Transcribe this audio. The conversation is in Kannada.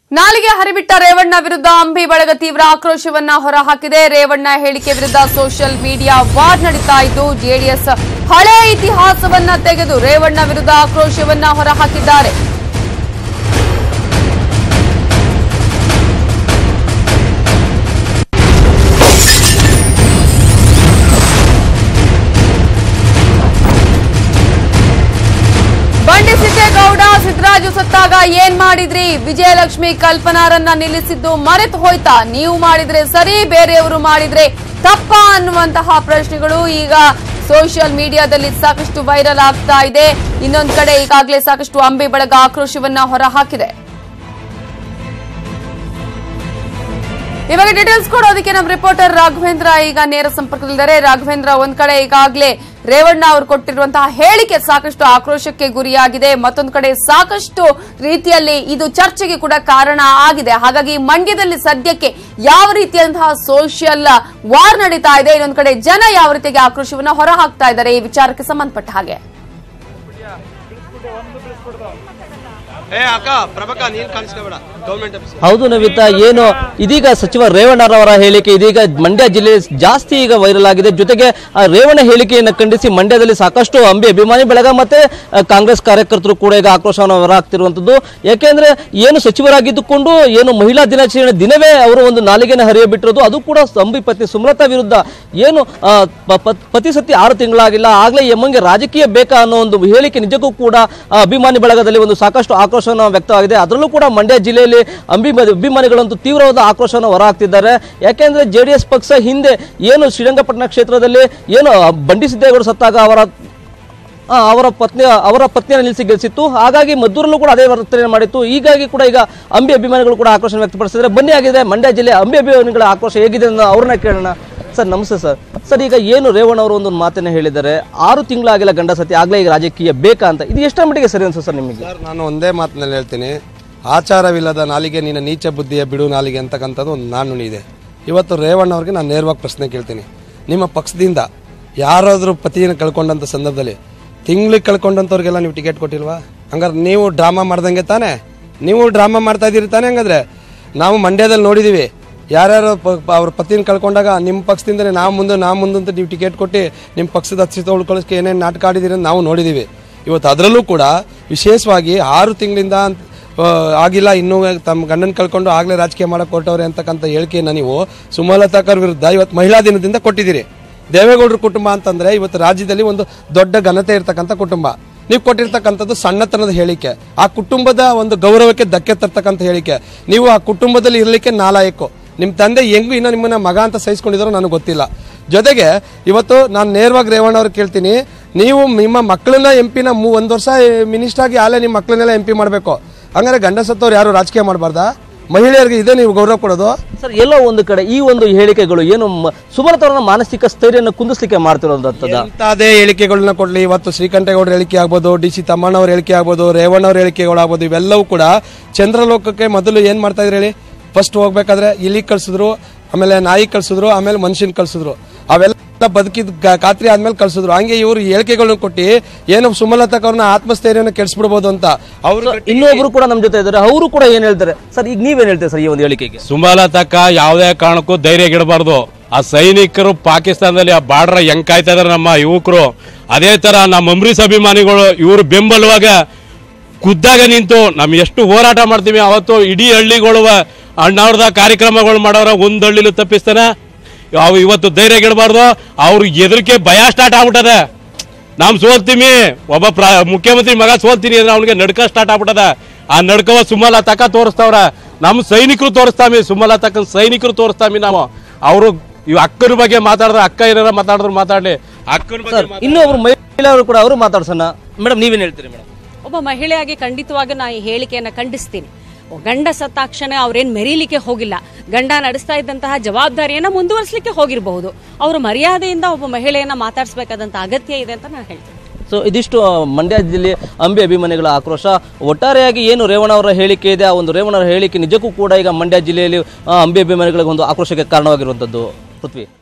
ನಾಲಿಗೆ ಹರಿಬಿಟ್ಟ ರೇವಣ್ಣ ವಿರುದ್ಧ ಅಂಬಿ ಬಳಗ ತೀವ್ರ ಆಕ್ರೋಶವನ್ನ ಹೊರಹಾಕಿದೆ ರೇವಣ್ಣ ಹೇಳಿಕೆ ವಿರುದ್ಧ ಸೋಷಿಯಲ್ ಮೀಡಿಯಾ ವಾರ್ ನಡೀತಾ ಇದ್ದು ಜೆಡಿಎಸ್ ಹಳೆ ಇತಿಹಾಸವನ್ನ ತೆಗೆದು ರೇವಣ್ಣ ವಿರುದ್ಧ ಆಕ್ರೋಶವನ್ನ ಹೊರಹಾಕಿದ್ದಾರೆ ಬಂಡಿ ಸಿದ್ದೇಗೌಡ ಸಿದ್ದರಾಜು ಸತ್ತಾಗ ಏನ್ ಮಾಡಿದ್ರಿ ವಿಜಯಲಕ್ಷ್ಮಿ ಕಲ್ಪನಾರನ್ನ ನಿಲ್ಲಿಸಿದ್ದು ಮರೆತು ಹೋಯ್ತಾ ನೀವು ಮಾಡಿದ್ರೆ ಸರಿ ಬೇರೆಯವರು ಮಾಡಿದ್ರೆ ತಪ್ಪ ಅನ್ನುವಂತಹ ಪ್ರಶ್ನೆಗಳು ಈಗ ಸೋಷಿಯಲ್ ಮೀಡಿಯಾದಲ್ಲಿ ಸಾಕಷ್ಟು ವೈರಲ್ ಆಗ್ತಾ ಇದೆ ಇನ್ನೊಂದ್ ಕಡೆ ಈಗಾಗಲೇ ಸಾಕಷ್ಟು ಅಂಬಿ ಬಳಗ ಆಕ್ರೋಶವನ್ನ ಹೊರಹಾಕಿದೆ ಇವಾಗ ಡೀಟೇಲ್ಸ್ ಕೊಡೋದಕ್ಕೆ ನಮ್ಮ ರಿಪೋರ್ಟರ್ ರಾಘವೇಂದ್ರ ಈಗ ನೇರ ಸಂಪರ್ಕದಲ್ಲಿದ್ದಾರೆ ರಾಘವೇಂದ್ರ ಒಂದ್ ಕಡೆ ಈಗಾಗಲೇ ರೇವಣ್ಣ ಅವರು ಕೊಟ್ಟಿರುವಂತಹ ಹೇಳಿಕೆ ಸಾಕಷ್ಟು ಆಕ್ರೋಶಕ್ಕೆ ಗುರಿಯಾಗಿದೆ ಮತ್ತೊಂದು ಕಡೆ ಸಾಕಷ್ಟು ರೀತಿಯಲ್ಲಿ ಇದು ಚರ್ಚೆಗೆ ಕೂಡ ಕಾರಣ ಆಗಿದೆ ಹಾಗಾಗಿ ಮಂಡ್ಯದಲ್ಲಿ ಸದ್ಯಕ್ಕೆ ಯಾವ ರೀತಿಯಂತಹ ಸೋಷಿಯಲ್ ವಾರ್ ನಡೀತಾ ಇದೆ ಇನ್ನೊಂದು ಕಡೆ ಜನ ಯಾವ ರೀತಿಯಾಗಿ ಆಕ್ರೋಶವನ್ನ ಹೊರಹಾಕ್ತಾ ಇದ್ದಾರೆ ಈ ವಿಚಾರಕ್ಕೆ ಸಂಬಂಧಪಟ್ಟ ಹಾಗೆ ಏ ಅಕ್ಕ ಪ್ರಭಕ ನೀನ್ ಕಾಣಿಸ್ಕೋಬೇಡ ಗೌರ್ಮೆಂಟ್ ಆಫೀಸ್ ಹೌದು ನವಿತಾ ಏನು ಇದೀಗ ಸಚಿವ ರೇವಣ್ಣರವರ ಹೇಳಿಕೆ ಇದೀಗ ಮಂಡ್ಯ ಜಿಲ್ಲೆ ಜಾಸ್ತಿ ಈಗ ವೈರಲ್ ಆಗಿದೆ ಜೊತೆಗೆ ಆ ರೇವಣ್ಣ ಹೇಳಿಕೆಯನ್ನು ಖಂಡಿಸಿ ಮಂಡ್ಯದಲ್ಲಿ ಸಾಕಷ್ಟು ಅಂಬಿ ಅಭಿಮಾನಿ ಬಳಗ ಮತ್ತೆ ಆ, ಕಾಂಗ್ರೆಸ್ ಕಾರ್ಯಕರ್ತರು ಕೂಡ ಈಗ ಆಕ್ರೋಶವನ್ನು ಹೊರಹಾಕ್ತಿರುವಂತದ್ದು ಯಾಕೆಂದ್ರೆ ಏನು ಸಚಿವರಾಗಿದ್ದುಕೊಂಡು ಏನು ಮಹಿಳಾ ದಿನಾಚರಣೆ ದಿನವೇ ಅವರು ಒಂದು ನಾಲಿಗೆನ ಹರಿಯ ಬಿಟ್ಟಿರೋದು ಅದು ಕೂಡ ಅಂಬಿ ಪತ್ನಿ ಸುಮಲತಾ ವಿರುದ್ಧ ಏನು ಆ, ಪ- ಪ- ಪತಿ ಸತಿ ಆರು ತಿಂಗಳಾಗಿಲ್ಲ ಆಗ್ಲೇ ಎಮ್ಮಂಗೆ ರಾಜಕೀಯ ಬೇಕಾ ಅನ್ನೋ ಒಂದು ಹೇಳಿಕೆ ನಿಜಕ್ಕೂ ಕೂಡ ಆ, ಅಭಿಮಾನಿ ಬಳಗದಲ್ಲಿ ಒಂದು ಸಾಕಷ್ಟು ಆಕ್ರೋಶವನ್ನು ವ್ಯಕ್ತವಾಗಿದೆ ಅದರಲ್ಲೂ ಕೂಡ ಮಂಡ್ಯ ಜಿಲ್ಲೆಯಲ್ಲಿ ಅಂಬಿ ಅಭಿಮಾನಿಗಳಂತೂ ತೀವ್ರವಾದ ಆಕ್ರೋಶವನ್ನು ಹೊರಹಾಕ್ತಿದ್ದಾರೆ ಯಾಕೆಂದ್ರೆ ಜೆ ಡಿ ಎಸ್ ಪಕ್ಷ ಹಿಂದೆ ಏನು ಶ್ರೀರಂಗಪಟ್ಟಣ ಕ್ಷೇತ್ರದಲ್ಲಿ ಏನು ಬಂಡಿ ಸಿದ್ದೇಗೌಡ ಸತ್ತಾಗ ಅವರ ಆ, ಅವರ ಪತ್ನಿ ಅವರ ಪತ್ನಿಯನ್ನು ನಿಲ್ಲಿಸಿ ಗೆಲ್ಲಿಸಿತ್ತು ಹಾಗಾಗಿ ಮದ್ದೂರಲ್ಲೂ ಕೂಡ ಅದೇ ವರ್ತನೆ ಮಾಡಿತ್ತು ಹೀಗಾಗಿ ಕೂಡ ಈಗ ಅಂಬಿ ಅಭಿಮಾನಿಗಳು ಕೂಡ ಆಕ್ರೋಶ ವ್ಯಕ್ತಪಡಿಸಿದ್ದಾರೆ ಬನ್ನಿ ಆಗಿದೆ ಮಂಡ್ಯ ಜಿಲ್ಲೆ ಅಂಬಿ ಅಭಿಮಾನಿಗಳ ಆಕ್ರೋಶ ಹೇಗಿದೆ ಅನ್ನೋ ಅವ್ರನ್ನ ಕೇಳೋಣ ಸರ್ ನಮಸ್ತೆ ಸರ್ ಸರ್ ಈಗ ಏನು ರೇವಣ್ಣ ಅವರು ಒಂದು ಮಾತನ್ನ ಹೇಳಿದ್ದಾರೆ ಆರು ತಿಂಗಳಾಗಿಲ್ಲ ಗಂಡ ಸತಿ ಆಗ್ಲೇ ಈಗ ರಾಜಕೀಯ ಬೇಕಾ ಅಂತ ಇದು ಎಷ್ಟರ ಮಟ್ಟಿಗೆ ಸರಿ ಅನ್ಸುತ್ತೆ ಸರ್ ನಿಮಗೆ ಸರ್ ನಾನು ಒಂದೇ ಮಾತಿನಲ್ಲಿ ಹೇಳ್ತೀನಿ ಆಚಾರವಿಲ್ಲದ ನಾಲಿಗೆ ನಿನ್ನ ನೀಚ ಬುದ್ಧಿಯ ಬಿಡು ನಾಲಿಗೆ ಅಂತಕ್ಕಂಥದ್ದು ಒಂದು ನಾಣ್ಣುಡಿ ಇದೆ ಇವತ್ತು ರೇವಣ್ಣ ಅವ್ರಿಗೆ ನಾನು ನೇರವಾಗಿ ಪ್ರಶ್ನೆ ಕೇಳ್ತೀನಿ ನಿಮ್ಮ ಪಕ್ಷದಿಂದ ಯಾರಾದರೂ ಪತಿಯನ್ನು ಕಳ್ಕೊಂಡಂಥ ಸಂದರ್ಭದಲ್ಲಿ ತಿಂಗಳಿಗೆ ಕಳ್ಕೊಂಡಂಥವ್ರಿಗೆಲ್ಲ ನೀವು ಟಿಕೆಟ್ ಕೊಟ್ಟಿಲ್ವಾ ಹಂಗಾರೆ ನೀವು ಡ್ರಾಮಾ ಮಾಡ್ದಂಗೆ ತಾನೇ ನೀವು ಡ್ರಾಮಾ ಮಾಡ್ತಾ ಇದ್ದೀರಿ ತಾನೇ ಹಂಗಾದ್ರೆ ನಾವು ಮಂಡ್ಯದಲ್ಲಿ ನೋಡಿದ್ದೀವಿ ಯಾರ್ಯಾರು ಪ- ಪ- ಅವ್ರ ಪತಿನ ಕಳ್ಕೊಂಡಾಗ ನಿಮ್ಮ ಪಕ್ಷದಿಂದಲೇ ನಾವು ಮುಂದೆ ನಾವು ಮುಂದೆ ಅಂತ ನೀವು ಟಿಕೆಟ್ ಕೊಟ್ಟು ನಿಮ್ಮ ಪಕ್ಷದ ಅಸ್ತಿತ್ವ ಉಳ್ಕೊಳ್ಳೋಕೆ ಏನೇನು ನಾಟಕ ಆಡಿದ್ದೀರಿ ಅಂತ ನಾವು ನೋಡಿದ್ದೀವಿ ಇವತ್ತು ಅದರಲ್ಲೂ ಕೂಡ ವಿಶೇಷವಾಗಿ ಆರು ತಿಂಗಳಿಂದ ಅಂತ- ಆ, ಆಗಿಲ್ಲ ಇನ್ನೂ ತಮ್ಮ ಗಂಡನ ಕಳ್ಕೊಂಡು ಆಗಲೇ ರಾಜಕೀಯ ಮಾಡಕ್ಕೆ ಕೊಟ್ಟವ್ರೆ ಅಂತಕ್ಕಂಥ ಹೇಳಿಕೆಯನ್ನು ನೀವು ಸುಮಲತಾಕರ್ ವಿರುದ್ಧ ಇವತ್ತು ಮಹಿಳಾ ದಿನದಿಂದ ಕೊಟ್ಟಿದ್ದೀರಿ ದೇವೇಗೌಡರ ಕುಟುಂಬ ಅಂತಂದ್ರೆ ಇವತ್ತು ರಾಜ್ಯದಲ್ಲಿ ಒಂದು ದೊಡ್ಡ ಘನತೆ ಇರ್ತಕ್ಕಂಥ ಕುಟುಂಬ ನೀವು ಕೊಟ್ಟಿರ್ತಕ್ಕಂಥದ್ದು ಸಣ್ಣತನದ ಹೇಳಿಕೆ ಆ ಕುಟುಂಬದ ಒಂದು ಗೌರವಕ್ಕೆ ಧಕ್ಕೆ ತರ್ತಕ್ಕಂಥ ಹೇಳಿಕೆ ನೀವು ಆ ಕುಟುಂಬದಲ್ಲಿ ಇರಲಿಕ್ಕೆ ನಾಲಾಯಕು ನಿಮ್ಮ ತಂದೆ ಹೆಂಗೂ ಇನ್ನೂ ನಿಮ್ಮನ್ನ ಮಗ ಅಂತ ಸಹಿಸ್ಕೊಂಡಿದ್ದಾರೋ ನನಗೆ ಗೊತ್ತಿಲ್ಲ ಜೊತೆಗೆ ಇವತ್ತು ನಾನು ನೇರವಾಗಿ ರೇವಣ್ಣ ಅವ್ರಿಗೆ ಕೇಳ್ತೀನಿ ನೀವು ನಿಮ್ಮ ಮಕ್ಕಳನ್ನ ಎಂ ಪಿನ ಮೂ ಒಂದು ವರ್ಷ ಮಿನಿಸ್ಟರ್ ಆಗಿ ಆಲೇ ನಿಮ್ಮ ಮಕ್ಕಳನ್ನೆಲ್ಲ ಎಂ ಪಿ ಮಾಡಬೇಕು ಹಂಗಾರೆ ಗಂಡ ಸತ್ತವ್ರು ಯಾರು ರಾಜಕೀಯ ಮಾಡಬಾರ್ದಾ ಮಹಿಳೆಯರಿಗೆ ಇದೇ ನೀವು ಗೌರವ ಕೊಡೋದು ಸರ್ ಎಲ್ಲೋ ಒಂದು ಕಡೆ ಈ ಒಂದು ಹೇಳಿಕೆಗಳು ಏನು ಮ- ಸುಮಲತಾವರನ್ನ ಮಾನಸಿಕ ಸ್ಥೈರ್ಯವನ್ನು ಕುಂದಿಸ್ಲಿಕ್ಕೆ ಮಾಡ್ತಿರೋದಂತದ ಎಂತಾದೇ ಹೇಳಿಕೆಗಳನ್ನ ಕೊಡ್ಲಿ ಇವತ್ತು ಶ್ರೀಕಂಠೇಗೌಡರ ಹೇಳಿಕೆ ಆಗ್ಬೋದು ಡಿ ಸಿ ತಮ್ಮಣ್ಣವ್ರ ಹೇಳಿಕೆ ಆಗ್ಬೋದು ರೇವಣ್ಣವ್ರ ಹೇಳಿಕೆಗಳಾಗ್ಬೋದು ಇವೆಲ್ಲವೂ ಕೂಡ ಚಂದ್ರಲೋಕಕ್ಕೆ ಮೊದಲು ಏನ್ ಮಾಡ್ತಾ ಇದ್ರಿ ಹೇಳಿ ಫಸ್ಟ್ ಹೋಗ್ಬೇಕಾದ್ರೆ ಇಲಿ ಕಳ್ಸಿದ್ರು ಆಮೇಲೆ ನಾಯಿ ಕಳ್ಸಿದ್ರು ಆಮೇಲೆ ಮನುಷ್ಯನ್ ಕಳ್ಸಿದ್ರು ಅವೆಲ್ಲ ಬದುಕಿದ ಗ- ಖಾತ್ರಿ ಆದ್ಮೇಲೆ ಕಳ್ಸಿದ್ರು ಹಂಗೆ ಇವರು ಹೇಳಿಕೆಗಳನ್ನ ಕೊಟ್ಟು ಏನು ಸುಮಲತಾಕ್ ಅವ್ರನ್ನ ಆತ್ಮಸ್ಥೈರ್ಯನ ಕೆಡಿಸ್ಬಿಡ್ಬೋದು ಅಂತ ಅವ್ರು ಇನ್ನೊಬ್ರು ಕೂಡ ನಮ್ಮ ಜೊತೆ ಇದ್ದಾರೆ ಅವರು ಕೂಡ ಏನ್ ಹೇಳ್ತಾರೆ ಸರ್ ಈಗ ನೀವೇನ್ ಹೇಳ್ತೀರಿ ಸರ್ ಈ ಒಂದು ಹೇಳಿಕೆಗೆ ಸುಮಲತಕ್ಕ ಯಾವುದೇ ಕಾರಣಕ್ಕೂ ಧೈರ್ಯ ಗಿಡಬಾರ್ದು ಆ ಸೈನಿಕರು ಪಾಕಿಸ್ತಾನದಲ್ಲಿ ಆ ಬಾರ್ಡರ್ ಹೆಂಗ್ ಕಾಯ್ತಾ ಇದಾರೆ ನಮ್ಮ ಯುವಕರು ಅದೇ ತರ ನಮ್ಮ ಅಂಬರೀಷ್ ಅಭಿಮಾನಿಗಳು ಇವರು ಬೆಂಬಲವಾಗ ಖುದ್ದಾಗ ನಿಂತು ನಮ್ ಎಷ್ಟು ಹೋರಾಟ ಮಾಡ್ತೀವಿ ಅವತ್ತು ಇಡೀ ಹಳ್ಳಿಗಳು ಅಣ್ಣವ್ರದ ಕಾರ್ಯಕ್ರಮಗಳು ಮಾಡೋರ ಒಂದ್ ಹಳ್ಳಿಲೂ ತಪ್ಪಿಸ್ತಾನೆ ಅವು ಇವತ್ತು ಧೈರ್ಯ ಗಿಡಬಾರ್ದು ಅವ್ರು ಎದರಿಕೆ ಭಯ ಸ್ಟಾರ್ಟ್ ಆಗ್ಬಿಟ್ಟದೆ ನಾವ್ ಸೋಲ್ತೀವಿ ಒಬ್ಬ ಪ್ರ ಮುಖ್ಯಮಂತ್ರಿ ಮಗ ಸೋಲ್ತೀನಿ ಅಂದ್ರೆ ಅವ್ನಿಗೆ ನಡ್ಕ ಸ್ಟಾರ್ಟ್ ಆಗ್ಬಿಟ್ಟದ ಆ ನಡ್ಕವ ಸುಮಲ ತಕ ತೋರಿಸ್ತವ್ರ ನಮ್ಮ ಸೈನಿಕರು ತೋರಿಸ್ತಾಮಿ ಸುಮಲ ತಕ್ಕ ಸೈನಿಕರು ತೋರಿಸ್ತಾಮಿ ನಾವು ಅವರು ಇವ್ ಅಕ್ಕನ ಬಗ್ಗೆ ಮಾತಾಡಿದ್ರೆ ಅಕ್ಕ ಏನಾರ ಮಾತಾಡಿದ್ರು ಮಾತಾಡ್ಲಿ ಅಕ್ಕನ ಬಗ್ಗೆ ಸರ್ ಇನ್ನೊಬ್ರು ಮಹಿಳೆಯವರು ಕೂಡ ಅವರು ಮಾತಾಡ್ಸೋಣ ಮೇಡಮ್ ನೀವೇನ್ ಹೇಳ್ತೀರಿ ಮೇಡಮ್ ಒಬ್ಬ ಮಹಿಳೆಯಾಗಿ ಖಂಡಿತವಾಗಿ ನಾ ಈ ಹೇಳಿಕೆಯನ್ನ ಖಂಡಿಸ್ತೀನಿ ಗಂಡ ಸತ್ತಾಕ್ಷಣ ಅವ್ರೇನ್ ಮೆರೀಲಿಕ್ಕೆ ಹೋಗಿಲ್ಲ ಗಂಡ ನಡೆಸ್ತಾ ಇದ್ದಂತಹ ಜವಾಬ್ದಾರಿಯನ್ನ ಮುಂದುವರಿಸಲಿಕ್ಕೆ ಹೋಗಿರಬಹುದು ಅವರು ಮರ್ಯಾದೆಯಿಂದ ಒಬ್ಬ ಮಹಿಳೆಯನ್ನ ಮಾತಾಡಿಸಬೇಕಾದಂತ ಅಗತ್ಯ ಇದೆ ಅಂತ ನಾನು ಹೇಳ್ತೀನಿ ಸೊ ಇದಿಷ್ಟು ಆ, ಮಂಡ್ಯ ಜಿಲ್ಲೆ ಅಂಬಿ ಅಭಿಮಾನಿಗಳ ಆಕ್ರೋಶ ಒಟ್ಟಾರೆಯಾಗಿ ಏನು ರೇವಣ್ಣ ಅವರ ಹೇಳಿಕೆ ಇದೆ ಆ ಒಂದು ರೇವಣ್ಣ ಅವರ ಹೇಳಿಕೆ ನಿಜಕ್ಕೂ ಕೂಡ ಈಗ ಮಂಡ್ಯ ಜಿಲ್ಲೆಯಲ್ಲಿ ಆ, ಅಂಬಿ ಅಭಿಮಾನಿಗಳಿಗೆ ಒಂದು ಆಕ್ರೋಶಕ್ಕೆ ಕಾರಣವಾಗಿರುವಂಥದ್ದು ಪೃಥ್ವಿ